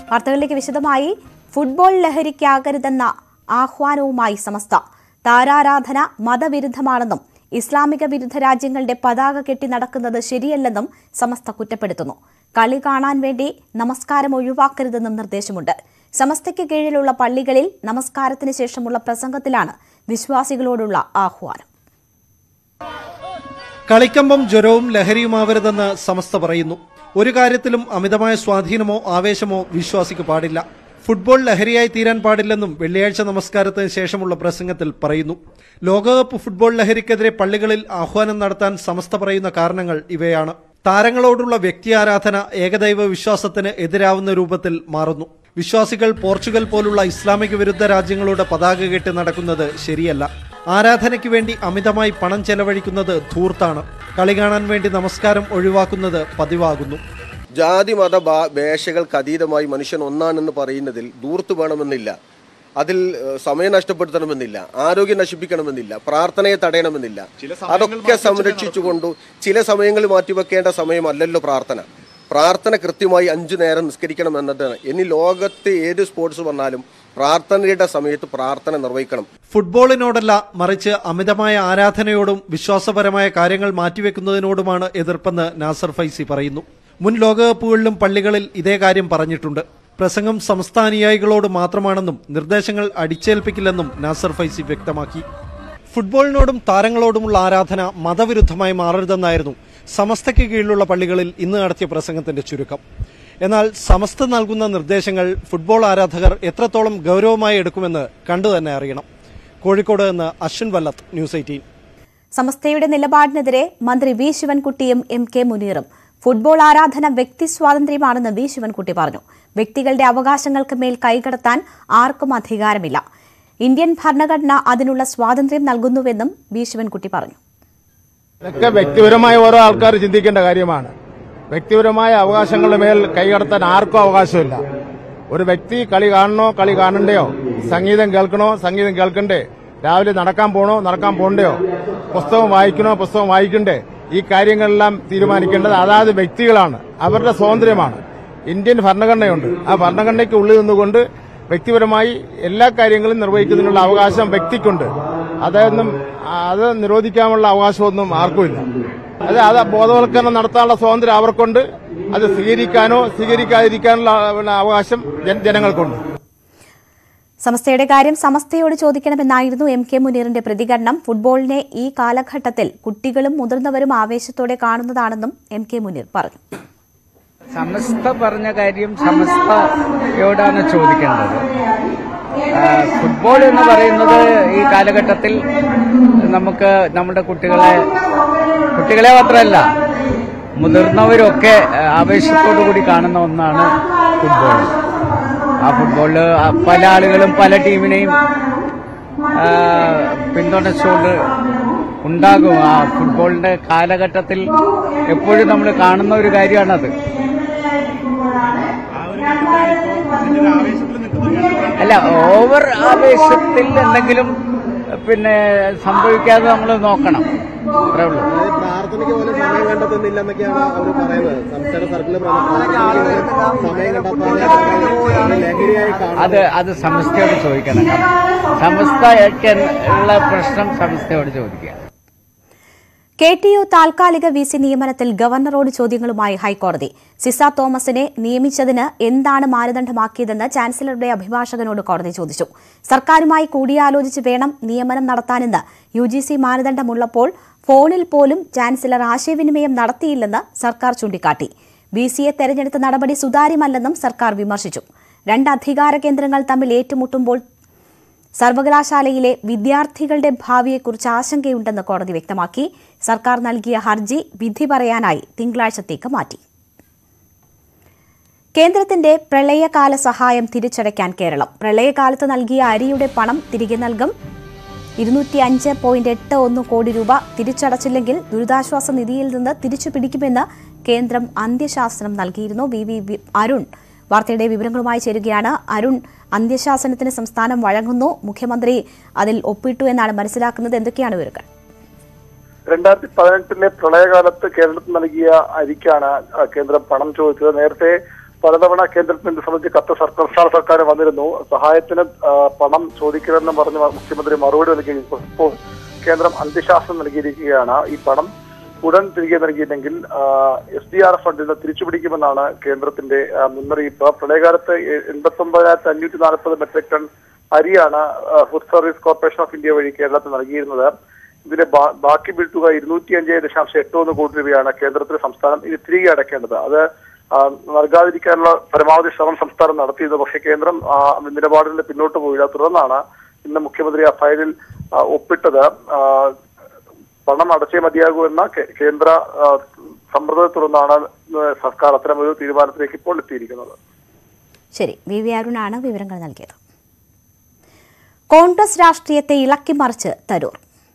വാർത്തകളിലേക്ക് വിശദമായി ഫുട്ബോൾ ലഹരിക്കാകരുതെന്ന ആഹ്വാനവുമായി സമസ്ത താരാരാധന മതവിരുദ്ധമാണെന്നും ഇസ്ലാമിക വിരുദ്ധ രാജ്യങ്ങളുടെ പതാക കെട്ടി നടക്കുന്നത് ശരിയല്ലെന്നും സമസ്ത കുറ്റപ്പെടുത്തുന്നു കളി കാണാൻ വേണ്ടി നമസ്കാരം ഒഴിവാക്കരുതെന്നും നിർദ്ദേശമുണ്ട് സമസ്തയ്ക്ക് കീഴിലുള്ള പള്ളികളിൽ നമസ്കാരത്തിന് ശേഷമുള്ള പ്രസംഗത്തിലാണ് വിശ്വാസികളോടുള്ള ആഹ്വാനം കളിക്കമ്പം ജ്വരവും ലഹരിയുമാവരുതെന്ന് സമസ്ത പറയുന്നു ഒരു കാര്യത്തിലും അമിതമായ സ്വാധീനമോ ആവേശമോ വിശ്വാസിക്ക് പാടില്ല ഫുട്ബോൾ ലഹരിയായി തീരാൻ പാടില്ലെന്നും വെള്ളിയാഴ്ച നമസ്കാരത്തിന് ശേഷമുള്ള പ്രസംഗത്തിൽ പറയുന്നു ലോകകപ്പ് ഫുട്ബോൾ ലഹരിക്കെതിരെ പള്ളികളിൽ ആഹ്വാനം നടത്താൻ സമസ്ത പറയുന്ന കാരണങ്ങൾ ഇവയാണ് താരങ്ങളോടുള്ള വ്യക്തി ആരാധന ഏകദൈവ വിശ്വാസത്തിന് എതിരാവുന്ന രൂപത്തിൽ മാറുന്നു വിശ്വാസികൾ പോർച്ചുഗൽ പോലുള്ള ഇസ്ലാമിക വിരുദ്ധ രാജ്യങ്ങളുടെ പതാക കെട്ടി നടക്കുന്നത് ശരിയല്ല ആരാധനയ്ക്ക് വേണ്ടി അമിതമായി പണം ചെലവഴിക്കുന്നത് ധൂർത്താണ് കളി കാണാൻ വേണ്ടി നമസ്കാരം ഒഴിവാക്കുന്നത് പതിവാകുന്നു ജാതി മത ഭാ- ഭേഷകൾക്ക് അതീതമായി മനുഷ്യൻ ഒന്നാണെന്ന് പറയുന്നതിൽ ദൂർത്ത് വേണമെന്നില്ല അതിൽ ഏഹ്, സമയം നഷ്ടപ്പെടുത്തണമെന്നില്ല ആരോഗ്യം നശിപ്പിക്കണമെന്നില്ല പ്രാർത്ഥനയെ തടയണമെന്നില്ല അതൊക്കെ സംരക്ഷിച്ചുകൊണ്ടു ചില സമയങ്ങളിൽ മാറ്റിവെക്കേണ്ട സമയമല്ലല്ലോ പ്രാർത്ഥന പ്രാർത്ഥന കൃത്യമായി അഞ്ചു നേരം നിസ്കരിക്കണം എന്നതാണ് ഇനി ലോകത്ത് ഏത് സ്പോർട്സ് വന്നാലും പ്രാർത്ഥനയുടെ സമയത്ത് പ്രാർത്ഥന നിർവഹിക്കണം ഫുട്ബോളിനോടല്ല മറിച്ച് അമിതമായ ആരാധനയോടും വിശ്വാസപരമായ കാര്യങ്ങൾ മാറ്റിവെക്കുന്നതിനോടുമാണ് എതിർപ്പെന്ന് നാസർ ഫൈസി പറയുന്നു മുൻ ലോകകപ്പുകളിലും പള്ളികളിൽ ഇതേ കാര്യം പറഞ്ഞിട്ടുണ്ട് പ്രസംഗം സംസ്ഥാനിയായികളോട് മാത്രമാണെന്നും നിർദ്ദേശങ്ങൾ അടിച്ചേൽപ്പിക്കില്ലെന്നും നാസർ ഫൈസി വ്യക്തമാക്കി ഫുട്ബോളിനോടും താരങ്ങളോടുമുള്ള ആരാധന മതവിരുദ്ധമായി മാറരുതെന്നായിരുന്നു സമസ്തയ്ക്ക് കീഴിലുള്ള പള്ളികളിൽ ഇന്ന് നടത്തിയ പ്രസംഗത്തിന്റെ ചുരുക്കം എന്നാൽ സമസ്ത നൽകുന്ന നിർദ്ദേശങ്ങൾ ഫുട്ബോൾ ആരാധകർ എത്രത്തോളം ഗൗരവമായി എടുക്കുമെന്ന് കണ്ടു തന്നെ അറിയണം കോഴിക്കോട് നിന്ന് അശ്വിൻ വല്ലത്ത് ന്യൂസ് എയ്റ്റീൻ സമസ്തയുടെ നിലപാടിനെതിരെ മന്ത്രി വി ശിവൻകുട്ടിയും എം കെ മുനീറും ഫുട്ബോൾ ആരാധന വ്യക്തി സ്വാതന്ത്ര്യമാണെന്ന് വി ശിവൻകുട്ടി പറഞ്ഞു വ്യക്തികളുടെ അവകാശങ്ങൾക്ക് മേൽ കൈകടത്താൻ ആർക്കും അധികാരമില്ല ഇന്ത്യൻ ഭരണഘടന അതിനുള്ള സ്വാതന്ത്ര്യം നൽകുന്നുവെന്നും വി ശിവൻകുട്ടി പറഞ്ഞു ഇതൊക്കെ വ്യക്തിപരമായ ഓരോ ആൾക്കാർ ചിന്തിക്കേണ്ട കാര്യമാണ് വ്യക്തിപരമായ അവകാശങ്ങളുടെ മേൽ കൈകടത്താൻ ആർക്കും അവകാശമില്ല ഒരു വ്യക്തി കളി കാണണോ കളി കാണണ്ടയോ സംഗീതം കേൾക്കണോ സംഗീതം കേൾക്കണ്ടേ രാവിലെ നടക്കാൻ പോണോ നടക്കാൻ പോണ്ടയോ പുസ്തകം വായിക്കണോ പുസ്തകം വായിക്കണ്ടേ ഈ കാര്യങ്ങളെല്ലാം തീരുമാനിക്കേണ്ടത് അതാത് വ്യക്തികളാണ് അവരുടെ സ്വാതന്ത്ര്യമാണ് ഇന്ത്യൻ ഭരണഘടനയുണ്ട് ആ ഭരണഘടനയ്ക്ക് ഉള്ളിൽ നിന്നുകൊണ്ട് വ്യക്തിപരമായി എല്ലാ കാര്യങ്ങളും നിർവഹിക്കുന്നതിനുള്ള അവകാശം വ്യക്തിക്കുണ്ട് അതൊന്നും അത് നിരോധിക്കാനുള്ള അവകാശമൊന്നും ആർക്കുമില്ല അത് അത് ബോധവൽക്കരണം നടത്താനുള്ള സ്വാതന്ത്ര്യം അവർക്കുണ്ട് അത് സ്വീകരിക്കാനോ സ്വീകരിക്കാതിരിക്കാനുള്ള പിന്നെ അവകാശം ജന- ജനങ്ങൾക്കുണ്ട് സമസ്തയുടെ കാര്യം സമസ്തയോട് ചോദിക്കണമെന്നായിരുന്നു എം കെ മുനീറിന്റെ പ്രതികരണം ഫുട്ബോളിനെ ഈ കാലഘട്ടത്തിൽ കുട്ടികളും മുതിർന്നവരും ആവേശത്തോടെ കാണുന്നതാണെന്നും എം കെ മുനീർ പറഞ്ഞു സമസ്ത പറഞ്ഞ കാര്യം സമസ്തയോടാണ് ചോദിക്കേണ്ടത് ആ, ഫുട്ബോൾ എന്ന് പറയുന്നത് ഈ കാലഘട്ടത്തിൽ നമുക്ക് നമ്മുടെ കുട്ടികളെ കുട്ടികളെ മാത്രമല്ല മുതിർന്നവരൊക്കെ ആ, ആവേശത്തോടു കൂടി കാണുന്ന ഒന്നാണ് ഫുട്ബോൾ ആ ഫുട്ബോളിൽ പല ആളുകളും പല ടീമിനെയും ആ, പിന്തുണച്ചുകൊണ്ട് ഉണ്ടാകും ആ ഫുട്ബോളിന്റെ കാലഘട്ടത്തിൽ എപ്പോഴും നമ്മൾ കാണുന്ന ഒരു കാര്യമാണത് അല്ല ഓവർ ആവേശത്തിൽ എന്തെങ്കിലും പിന്നെ സംഭവിക്കാതെ നമ്മൾ നോക്കണം അത്രേ ഉള്ളൂ പ്രാർത്ഥനയ്ക്ക് പോലും സമയം കണ്ടെത്തുന്നില്ല എന്നൊക്കെയാണ് അവർ പറയുന്നത് സംസ്ഥാന സർക്കിൾ സമയം കണ്ടെത്താൻ ലഹരിയായി അത് അത് സമസ്തയോട് ചോദിക്കണം സമസ്തയ്ക്ക് ഉള്ള പ്രശ്നം സമസ്തയോട് ചോദിക്കുക കെ ടി യു താൽക്കാലിക വി സി നിയമനത്തിൽ ഗവർണറോട് ചോദ്യങ്ങളുമായി ഹൈക്കോടതി സിസ തോമസിനെ നിയമിച്ചതിന് എന്താണ് മാനദണ്ഡമാക്കിയതെന്ന് ചാൻസലറുടെ അഭിഭാഷകനോട് കോടതി ചോദിച്ചു സർക്കാരുമായി കൂടിയാലോചിച്ച് വേണം നിയമനം നടത്താനെന്ന് യു ജി സി മാനദണ്ഡമുള്ളപ്പോൾ ഫോണിൽ പോലും ചാൻസലർ ആശയവിനിമയം നടത്തിയില്ലെന്ന് സർക്കാർ ചൂണ്ടിക്കാട്ടി വി സിയെ തെരഞ്ഞെടുത്ത നടപടി സുതാര്യമല്ലെന്നും സർക്കാർ വിമർശിച്ചു രണ്ട് അധികാര കേന്ദ്രങ്ങൾ തമ്മിൽ ഏറ്റുമുട്ടുമ്പോൾ സർവകലാശാലയിലെ വിദ്യാർത്ഥികളുടെ ഭാവിയെക്കുറിച്ച് ആശങ്കയുണ്ടെന്ന് കോടതി വ്യക്തമാക്കി സർക്കാർ നൽകിയ ഹർജി വിധി പറയാനായി തിങ്കളാഴ്ചത്തേക്ക് മാറ്റി കേന്ദ്രത്തിന്റെ പ്രളയകാല സഹായം തിരിച്ചടയ്ക്കാൻ കേരളം പ്രളയകാലത്ത് നൽകിയ അരിയുടെ പണം തിരികെ നൽകും ഇരുന്നൂറ്റി അഞ്ച് പോയിന്റ് എട്ട് ഒന്ന് കോടി രൂപ തിരിച്ചടച്ചില്ലെങ്കിൽ ദുരിതാശ്വാസ നിധിയിൽ നിന്ന് തിരിച്ചു പിടിക്കുമെന്ന് കേന്ദ്രം അന്ത്യശാസനം നൽകിയിരുന്നു വി വി വി- അരുൺ വാർത്തയുടെ വിവരങ്ങളുമായി ചേരുകയാണ് അരുൺ അന്ത്യശാസനത്തിന് സംസ്ഥാനം വഴങ്ങുന്നു മുഖ്യമന്ത്രി അതിൽ ഒപ്പിട്ടു എന്നാണ് മനസ്സിലാക്കുന്നത് എന്തൊക്കെയാണ് വിവരങ്ങൾ രണ്ടായിരത്തി പതിനെട്ടിലെ പ്രളയകാലത്ത് കേരളത്തിൽ നൽകിയ അരിക്കാണ് ആ, കേന്ദ്രം പണം ചോദിച്ചത് നേരത്തെ പലതവണ കേന്ദ്രത്തിൽ ഇത് സംബന്ധിച്ച് കത്ത് സർക്കാർ സംസ്ഥാന സർക്കാർ വന്നിരുന്നു സഹായത്തിന് ആ, പണം ചോദിക്കണമെന്ന് പറഞ്ഞ് മുഖ്യമന്ത്രി മറുപടി നൽകിയിരിക്കുന്നു ഇപ്പോൾ കേന്ദ്രം അന്ത്യശാസനം നൽകിയിരിക്കുകയാണ് ഈ പണം ഉടൻ തിരികെ നൽകിയില്ലെങ്കിൽ എസ് ഡി ആർ എഫ് ഫണ്ടിൽ നിന്ന് തിരിച്ചുപിടിക്കുമെന്നാണ് കേന്ദ്രത്തിന്റെ ആ, മുന്നറിയിപ്പ് പ്രളയകാലത്ത് എൺപത്തി ഒമ്പതിനായിരത്തി അഞ്ഞൂറ്റി നാൽപ്പത് മെട്രിക് ടൺ അരിയാണ് ആ, food service corporation of India വഴി കേരളത്തിൽ നൽകിയിരുന്നത് ഇതിന്റെ ബാ- ബാക്കി ബിൽ തുക ഇരുന്നൂറ്റി അഞ്ച് ദശാംശം എട്ട് ഒന്ന് കോടി രൂപയാണ് കേന്ദ്രത്തിന് സംസ്ഥാനം ഇത് തിരികെ അടയ്ക്കേണ്ടത് അത് ആ, നൽകാതിരിക്കാനുള്ള പരമാവധി ശ്രമം സംസ്ഥാനം നടത്തിയത് പക്ഷേ കേന്ദ്രം ആ, നിലപാടിൽ പിന്നോട്ട് പോയില്ല തുടർന്നാണ് ഇന്ന് മുഖ്യമന്ത്രി ആ ഫയലിൽ ആ, ഒപ്പിട്ടത് ആ, പണം അടച്ചേ മതിയാകൂ എന്ന കേ- കേന്ദ്ര ആ, സമ്മർദ്ദത്തെ തുടർന്നാണ് സർക്കാർ അത്തരമൊരു തീരുമാനത്തിലേക്ക് ഇപ്പോൾ എത്തിയിരിക്കുന്നത് ശരി വി വി അരുണാണ് വിവരങ്ങൾ നൽകിയത് കോൺഗ്രസ് രാഷ്ട്രീയത്തെ ഇളക്കിമറിച്ച് തരൂർ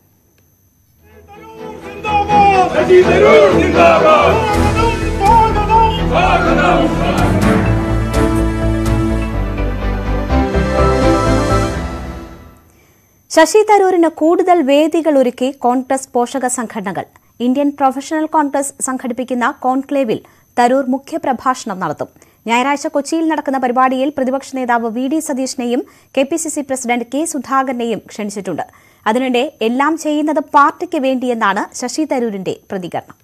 ശശി തരൂരിന് കൂടുതൽ വേദികൾ ഒരുക്കി കോൺഗ്രസ് പോഷക സംഘടനകൾ ഇന്ത്യൻ പ്രൊഫഷണൽ കോൺഗ്രസ് സംഘടിപ്പിക്കുന്ന കോൺക്ലേവിൽ തരൂർ മുഖ്യപ്രഭാഷണം നടത്തും ഞായറാഴ്ച കൊച്ചിയിൽ നടക്കുന്ന പരിപാടിയിൽ പ്രതിപക്ഷ നേതാവ് വി ഡി സതീഷിനെയും K P C C president K സുധാകരനെയും ക്ഷണിച്ചിട്ടുണ്ട് അതിനിടെ എല്ലാം ചെയ്യുന്നത് പാർട്ടിക്ക് വേണ്ടിയെന്നാണ് ശശി തരൂരിന്റെ പ്രതികരണം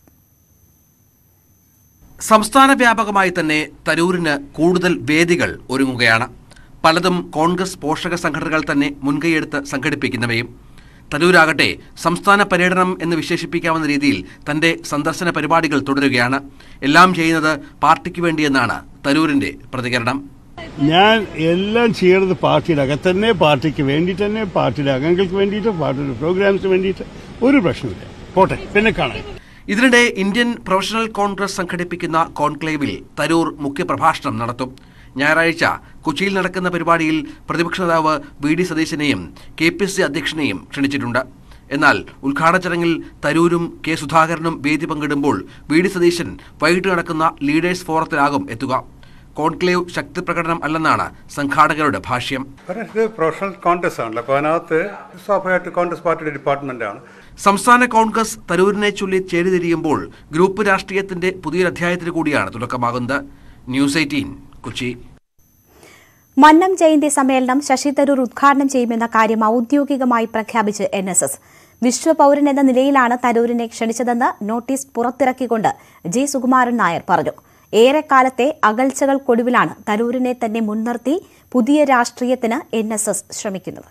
സംസ്ഥാന വ്യാപകമായി തന്നെ തരൂരിന് കൂടുതൽ വേദികൾ ഒരുങ്ങുകയാണ് പലതും കോൺഗ്രസ് പോഷക സംഘടനകൾ തന്നെ മുൻകൈയെടുത്ത് സംഘടിപ്പിക്കുന്നവയും തരൂരാകട്ടെ സംസ്ഥാന പര്യടനം എന്ന് വിശേഷിപ്പിക്കാവുന്ന രീതിയിൽ തന്റെ സന്ദർശന പരിപാടികൾ തുടരുകയാണ് എല്ലാം ചെയ്യുന്നത് പാർട്ടിക്ക് വേണ്ടിയെന്നാണ് തരൂരിന്റെ പ്രതികരണം ഞാൻ എല്ലാം ചെയ്യുന്നത് പാർട്ടിയുടെ അകത്ത് തന്നെ പാർട്ടിക്ക് വേണ്ടിയിട്ട് തന്നെ പാർട്ടിയുടെ അംഗങ്ങൾക്ക് വേണ്ടിയിട്ട് പാർട്ടിയുടെ പ്രോഗ്രാംസിന് വേണ്ടിയിട്ട് ഒരു പ്രശ്നമില്ല പോട്ടെ പിന്നെ കാണാം ഇതിനിടെ ഇന്ത്യൻ പ്രൊഫഷണൽ കോൺഗ്രസ് സംഘടിപ്പിക്കുന്ന കോൺക്ലേവിൽ തരൂർ മുഖ്യപ്രഭാഷണം നടത്തും ഞായറാഴ്ച കൊച്ചിയിൽ നടക്കുന്ന പരിപാടിയിൽ പ്രതിപക്ഷ നേതാവ് വി ഡി സതീശനെയും കെ പി സി അധ്യക്ഷനെയും ക്ഷണിച്ചിട്ടുണ്ട് എന്നാൽ ഉദ്ഘാടന ചടങ്ങിൽ തരൂരും കെ സുധാകരനും വേദി പങ്കിടുമ്പോൾ വി ഡി സതീശൻ വൈകിട്ട് നടക്കുന്ന ലീഡേഴ്സ് ഫോറത്തിലാകും എത്തുക കോൺക്ലേവ് ശക്തി പ്രകടനം അല്ലെന്നാണ് സംഘാടകരുടെ ഭാഷ്യം കാരണം ഇത് പ്രൊഫഷണൽ കോൺഗ്രസ് ആണല്ലോ അപ്പോൾ അതിനകത്ത് സ്വാഭാവികമായിട്ട് കോൺഗ്രസ് പാർട്ടിയുടെ ഡിപ്പാർട്ട്മെന്റ് ആണ് സംസ്ഥാന കോൺഗ്രസ് തരൂരിനെ ചൊല്ലി ചേരിതിരിയുമ്പോൾ ഗ്രൂപ്പ് രാഷ്ട്രീയത്തിന്റെ പുതിയൊരു അധ്യായത്തിന് കൂടിയാണ് തുടക്കമാകുന്നത് ന്യൂസ് എയ്റ്റീൻ കൊച്ചി മന്നം ജയന്തി സമ്മേളനം ശശി തരൂർ ഉദ്ഘാടനം ചെയ്യുമെന്ന കാര്യം ഔദ്യോഗികമായി പ്രഖ്യാപിച്ച് എൻ എസ് എസ് വിശ്വപൌരൻ എന്ന നിലയിലാണ് തരൂരിനെ ക്ഷണിച്ചതെന്ന് നോട്ടീസ് പുറത്തിറക്കിക്കൊണ്ട് ജി സുകുമാരൻ നായർ പറഞ്ഞു ഏറെക്കാലത്തെ അകൽച്ചകൾക്കൊടുവിലാണ് തരൂരിനെ തന്നെ മുൻനിർത്തി പുതിയ രാഷ്ട്രീയത്തിന് എൻ എസ് എസ് ശ്രമിക്കുന്നത്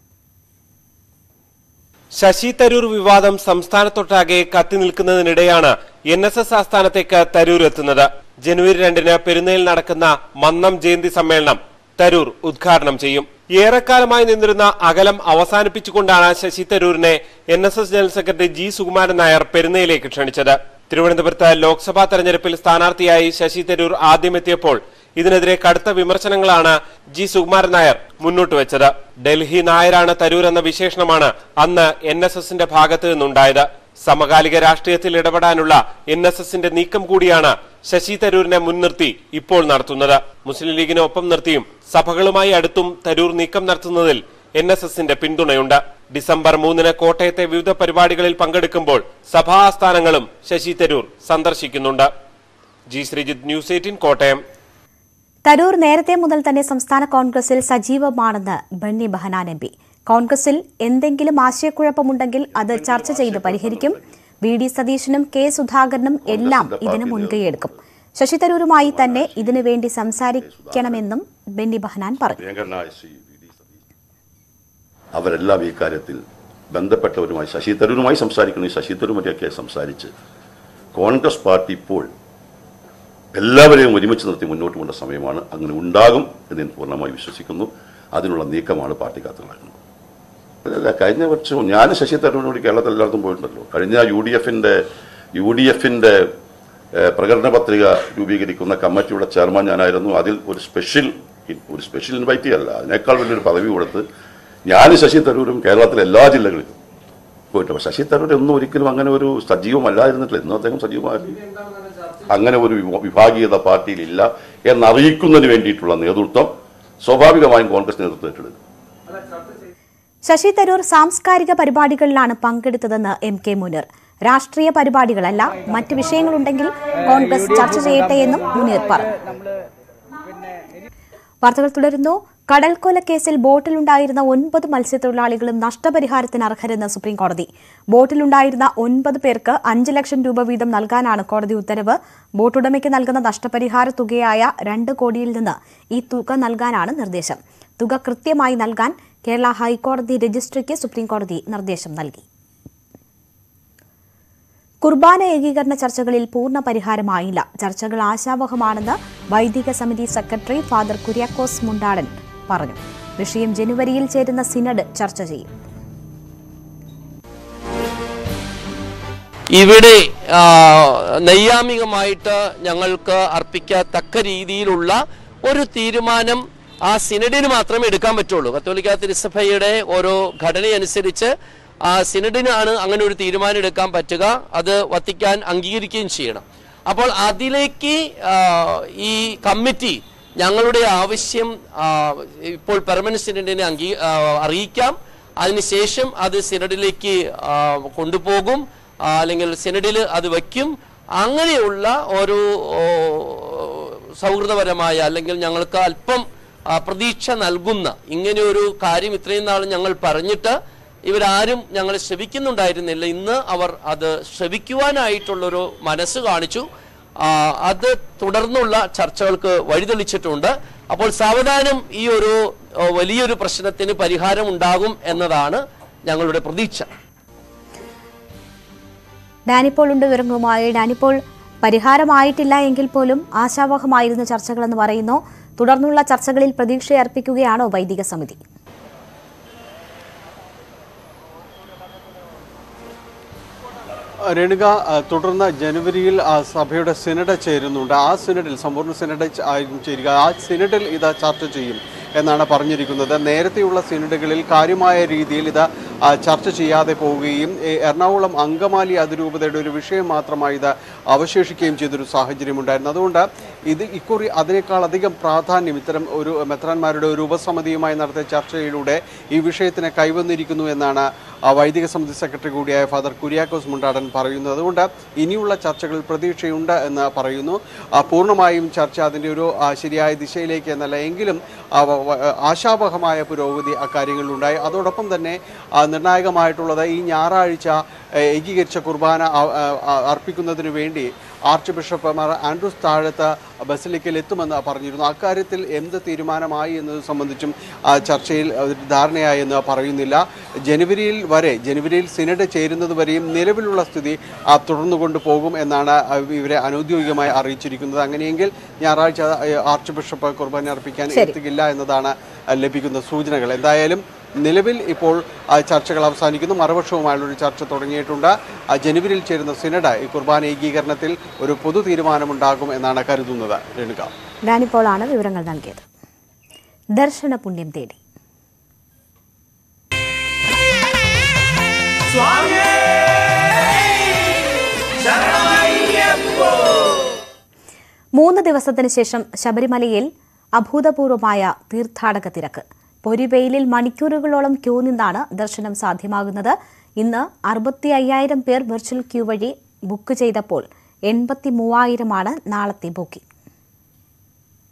ശശി തരൂർ വിവാദം സംസ്ഥാനത്തൊട്ടാകെ കത്തി നിൽക്കുന്നതിനിടെയാണ് എൻ എസ് എസ് ആസ്ഥാനത്തേക്ക് തരൂർ എത്തുന്നത് ജനുവരി രണ്ടിന് പെരുന്നയിൽ നടക്കുന്ന മന്നം ജയന്തി സമ്മേളനം തരൂർ ഉദ്ഘാടനം ചെയ്യും ഏറെക്കാലമായി നിന്നിരുന്ന അകലം അവസാനിപ്പിച്ചുകൊണ്ടാണ് ശശി തരൂരിനെ N S S general secretary G Sukumaran Nair പെരുന്നയിലേക്ക് ക്ഷണിച്ചത് തിരുവനന്തപുരത്ത് ലോക്സഭാ തെരഞ്ഞെടുപ്പിൽ സ്ഥാനാർത്ഥിയായി ശശി തരൂർ ആദ്യമെത്തിയപ്പോൾ ഇതിനെതിരെ കടുത്ത വിമർശനങ്ങളാണ് ജി സുകുമാരൻ നായർ മുന്നോട്ട് വെച്ചത് ഡൽഹി നായരാണ് തരൂർ എന്ന വിശേഷണമാണ് അന്ന് എൻ എസ് എസിന്റെ ഭാഗത്ത് നിന്നുണ്ടായത് സമകാലിക രാഷ്ട്രീയത്തിൽ ഇടപെടാനുള്ള എൻ എസ് എസിന്റെ നീക്കം കൂടിയാണ് ശശി തരൂരിനെ മുൻനിർത്തി ഇപ്പോൾ നടത്തുന്നത് മുസ്ലിം ലീഗിനെ ഒപ്പം നിർത്തിയും സഭകളുമായി അടുത്തും തരൂർ നീക്കം നടത്തുന്നതിൽ എൻ എസ് എസിന്റെ പിന്തുണയുണ്ട് ഡിസംബർ മൂന്നിന് കോട്ടയത്തെ വിവിധ പരിപാടികളിൽ പങ്കെടുക്കുമ്പോൾ സഭാ ആസ്ഥാനങ്ങളും ശശി തരൂർ സന്ദർശിക്കുന്നുണ്ട് G Sreejith news eighteen Kottayam Tharoor നേരത്തെ മുതൽ തന്നെ സംസ്ഥാന കോൺഗ്രസിൽ സജീവമാണെന്ന് ബണ്ണി ബഹനാൻ എം പി കോൺഗ്രസിൽ എന്തെങ്കിലും ആശയക്കുഴപ്പമുണ്ടെങ്കിൽ അത് ചർച്ച ചെയ്ത് പരിഹരിക്കും വി ഡി സതീശനും കെ സുധാകരനും എല്ലാം ഇതിന് മുൻകൈയെടുക്കും ശശി തരൂരുമായി തന്നെ ഇതിനു വേണ്ടി സംസാരിക്കണമെന്നും ബെന്നി ബഹനാൻ പറഞ്ഞു പ്രിയങ്കരനായ ശ്രീ വി ഡി സതീശൻ അവരെല്ലാം ഈ കാര്യത്തിൽ ബന്ധപ്പെട്ടവരുമായി ശശി തരൂരുമായി സംസാരിക്കുന്ന ഈ ശശി തരൂരുമൊക്കെ സംസാരിച്ച് കോൺഗ്രസ് പാർട്ടി ഇപ്പോൾ എല്ലാവരെയും ഒരുമിച്ച് നിർത്തി മുന്നോട്ട് കൊണ്ട സമയമാണ് അങ്ങനെ ഉണ്ടാകും എന്ന് ഞാൻ പൂർണ്ണമായി വിശ്വസിക്കുന്നു അതിനുള്ള നീക്കമാണ് പാർട്ടിക്കകത്ത് നടക്കുന്നത് അല്ലല്ല കഴിഞ്ഞ വർഷവും ഞാൻ ശശി തരൂരിനോട് കേരളത്തിൽ എല്ലായിടത്തും പോയിട്ടുണ്ടല്ലോ കഴിഞ്ഞ യു ഡി എഫിൻ്റെ യു ഡി എഫിൻ്റെ പ്രകടന പത്രിക രൂപീകരിക്കുന്ന കമ്മിറ്റിയുടെ ചെയർമാൻ ഞാനായിരുന്നു അതിൽ ഒരു സ്പെഷ്യൽ ഒരു സ്പെഷ്യൽ ഇൻവൈറ്റി അല്ല അതിനേക്കാൾ വലിയൊരു പദവി കൊടുത്ത് ഞാൻ ശശി തരൂരും കേരളത്തിലെ എല്ലാ ജില്ലകളിലും പോയിട്ട് അപ്പോൾ ശശി തരൂർ ഒന്നും ഒരിക്കലും അങ്ങനെ ഒരു സജീവമല്ലായിരുന്നിട്ടില്ല ഇന്നും അദ്ദേഹം സജീവമായി അങ്ങനെ ഒരു വിഭ- വിഭാഗീയത പാർട്ടിയിലില്ല എന്നറിയിക്കുന്നതിന് വേണ്ടിയിട്ടുള്ള നേതൃത്വം സ്വാഭാവികമായും കോൺഗ്രസ് നേതൃത്വം ഏറ്റെടുക്കും ശശി തരൂർ സാംസ്കാരിക പരിപാടികളിലാണ് പങ്കെടുത്തതെന്ന് എം കെ മുനീർ രാഷ്ട്രീയ പരിപാടികളല്ല മറ്റ് വിഷയങ്ങളുണ്ടെങ്കിൽ കോൺഗ്രസ് ചർച്ച ചെയ്യട്ടെ എന്നും മുനീർ പറഞ്ഞു വാർത്തകൾ തുടരുന്നു കടൽക്കൊലക്കേസിൽ ബോട്ടിലുണ്ടായിരുന്ന ഒൻപത് മത്സ്യത്തൊഴിലാളികളും നഷ്ടപരിഹാരത്തിന് അർഹരെന്ന് സുപ്രീംകോടതി ബോട്ടിലുണ്ടായിരുന്ന ഒൻപത് പേർക്ക് അഞ്ച് ലക്ഷം രൂപ വീതം നൽകാനാണ് കോടതി ഉത്തരവ് ബോട്ടുടമയ്ക്ക് നൽകുന്ന നഷ്ടപരിഹാര തുകയായ രണ്ട് കോടിയിൽ നിന്ന് ഈ തുക നൽകാനാണ് നിർദ്ദേശം തുക കൃത്യമായി നൽകാൻ കേരള ഹൈക്കോടതി രജിസ്ട്രിക്ക് സുപ്രീംകോടതി നിർദ്ദേശം നൽകി കുർബാന ഏകീകരണ ചർച്ചകളിൽ പൂർണ്ണ പരിഹാരമായില്ല ചർച്ചകൾ ആശാവഹമാണെന്ന് വൈദിക സമിതി സെക്രട്ടറി ഫാദർ കുര്യാക്കോസ് മുണ്ടാടൻ പറഞ്ഞു വിഷയം ജനുവരിയിൽ ചേരുന്ന സിനഡ് ചർച്ച ചെയ്യും ഇവിടെ ആ, നൈയാമികമായിട്ട് ഞങ്ങൾക്ക് അർപ്പിക്കത്തക്ക രീതിയിലുള്ള ഒരു തീരുമാനം ആ സിനഡിന് മാത്രമേ എടുക്കാൻ പറ്റുള്ളൂ കത്തോലിക്ക തിരുസഭയുടെ ഓരോ ഘടനയനുസരിച്ച് ആ സിനഡിനാണ് അങ്ങനെ ഒരു തീരുമാനം എടുക്കാൻ പറ്റുക അത് വത്തിക്കാൻ അംഗീകരിക്കുകയും ചെയ്യണം അപ്പോൾ അതിലേക്ക് ആ, ഈ കമ്മിറ്റി ഞങ്ങളുടെ ആവശ്യം ആ, ഇപ്പോൾ പെർമനന്റ് സിനഡിനെ അംഗീ ആ, അറിയിക്കാം അതിനുശേഷം അത് സിനഡിലേക്ക് ആ, കൊണ്ടുപോകും ആ, അല്ലെങ്കിൽ സിനഡിൽ അത് വയ്ക്കും അങ്ങനെയുള്ള ഒരു ഓ, സൗഹൃദപരമായ അല്ലെങ്കിൽ ഞങ്ങൾക്ക് അല്പം ആ, പ്രതീക്ഷ നൽകുന്ന ഇങ്ങനെ ഒരു കാര്യം ഇത്രയും നാൾ ഞങ്ങൾ പറഞ്ഞിട്ട് ഇവരാരും ഞങ്ങൾ ശ്രവിക്കുന്നുണ്ടായിരുന്നില്ല ഇന്ന് അവർ അത് ശ്രവിക്കുവാനായിട്ടുള്ളൊരു മനസ്സ് കാണിച്ചു ആ, അത് തുടർന്നുള്ള ചർച്ചകൾക്ക് വഴിതെളിച്ചിട്ടുണ്ട് അപ്പോൾ സാവധാനം ഈ ഒരു ഓ, വലിയൊരു പ്രശ്നത്തിന് പരിഹാരം ഉണ്ടാകും എന്നതാണ് ഞങ്ങളുടെ പ്രതീക്ഷ ഡാനിപ്പോൾ ഉണ്ട് വിവരങ്ങളുമായി ഡാനിപ്പോൾ പരിഹാരമായിട്ടില്ല എങ്കിൽ പോലും ആശാവഹമായിരുന്ന ചർച്ചകളെന്ന് പറയുന്നു തുടർന്നുള്ള ചർച്ചകളിൽ പ്രതീക്ഷയർപ്പിക്കുകയാണോ വൈദിക സമിതി രേണുക ആ, തുടർന്ന് ജനുവരിയിൽ ആ, സഭയുടെ സിനഡ് ചേരുന്നുണ്ട് ആ സിനഡിൽ സമ്പൂർണ്ണ സിനഡ് ച- ആയിരിക്കും ചേരുക ആ സിനഡിൽ ഇത് ചർച്ച ചെയ്യും എന്നാണ് പറഞ്ഞിരിക്കുന്നത് നേരത്തെയുള്ള സിനഡുകളിൽ കാര്യമായ രീതിയിൽ ഇത് ആ, ചർച്ച ചെയ്യാതെ പോവുകയും ഈ എറണാകുളം അങ്കമാലി അതിരൂപതയുടെ ഒരു വിഷയം മാത്രമായി ഇത് അവശേഷിക്കുകയും ചെയ്തൊരു സാഹചര്യമുണ്ടായിരുന്നു അതുകൊണ്ട് ഇത് ഇക്കുറി അതിനേക്കാൾ അധികം പ്രാധാന്യം ഇത്തരം ഒരു മെത്രാന്മാരുടെ ഒരു ഉപസമിതിയുമായി നടത്തിയ ചർച്ചയിലൂടെ ഈ വിഷയത്തിന് കൈവന്നിരിക്കുന്നു എന്നാണ് ആ വൈദിക സമിതി സെക്രട്ടറി കൂടിയായ ഫാദർ കുര്യാക്കോസ് മുണ്ടാടൻ പറയുന്നത് അതുകൊണ്ട് ഇനിയുള്ള ചർച്ചകളിൽ പ്രതീക്ഷയുണ്ട് എന്ന് പറയുന്നു ആ, പൂർണ്ണമായും ചർച്ച അതിൻ്റെ ഒരു ആ, ശരിയായ ദിശയിലേക്ക് എന്നല്ല എങ്കിലും ആ, വ- വ- ആശാവഹമായ പുരോഗതി അക്കാര്യങ്ങളിലുണ്ടായി അതോടൊപ്പം തന്നെ ആ, നിർണായകമായിട്ടുള്ളത് ഈ ഞായറാഴ്ച ഏ, ഏകീകരിച്ച കുർബാന ആ- ആ- ആ- അർപ്പിക്കുന്നതിന് വേണ്ടി ആർച്ച് ബിഷപ്പ് മാർ ആൻഡ്രൂസ് താഴത്ത് ബസിലിക്കൽ എത്തുമെന്ന് പറഞ്ഞിരുന്നു അക്കാര്യത്തിൽ എന്ത് തീരുമാനമായി എന്നത് സംബന്ധിച്ചും ആ, ചർച്ചയിൽ ഒരു ധാരണയായി എന്ന് പറയുന്നില്ല ജനുവരിയിൽ വരെ ജനുവരിയിൽ സിനഡ് ചേരുന്നത് വരെയും നിലവിലുള്ള സ്ഥിതി ആ, തുടർന്നു കൊണ്ടുപോകും എന്നാണ് ആ, ഇവരെ അനൗദ്യോഗികമായി അറിയിച്ചിരിക്കുന്നത് അങ്ങനെയെങ്കിൽ ഞായറാഴ്ച ആ, ആർച്ച് ബിഷപ്പ് കുർബാന അർപ്പിക്കാൻ ശരി. എത്തിക്കില്ല എന്നതാണ് ആ, ലഭിക്കുന്ന സൂചനകൾ എന്തായാലും നിലവിൽ ഇപ്പോൾ ആ, ചർച്ചകൾ അവസാനിക്കുന്നു മറുപക്ഷവുമായുള്ളൊരു ചർച്ച തുടങ്ങിയിട്ടുണ്ട് ആ, ജനുവരിയിൽ ചേരുന്ന സിനഡ് ഈ കുർബാന ഏകീകരണത്തിൽ ഒരു പൊതു തീരുമാനമുണ്ടാകും എന്നാണ് കരുതുന്നത് രേണുക ഡാനിപ്പോളാണ് വിവരങ്ങൾ നൽകിയത് ദർശന പുണ്യം തേടി മൂന്ന് ദിവസത്തിന് ശേഷം ശബരിമലയിൽ അഭൂതപൂർവമായ തീർത്ഥാടക തിരക്ക് പൊരിവെയിലിൽ മണിക്കൂറുകളോളം ക്യൂ നിന്നാണ് ദർശനം സാധ്യമാകുന്നത് ഇന്ന് അറുപത്തി അയ്യായിരം പേർ വെർച്വൽ ക്യൂ വഴി ബുക്ക് ചെയ്തപ്പോൾ എൺപത്തി മൂവായിരമാണ് നാളത്തെ ബുക്കിംഗ്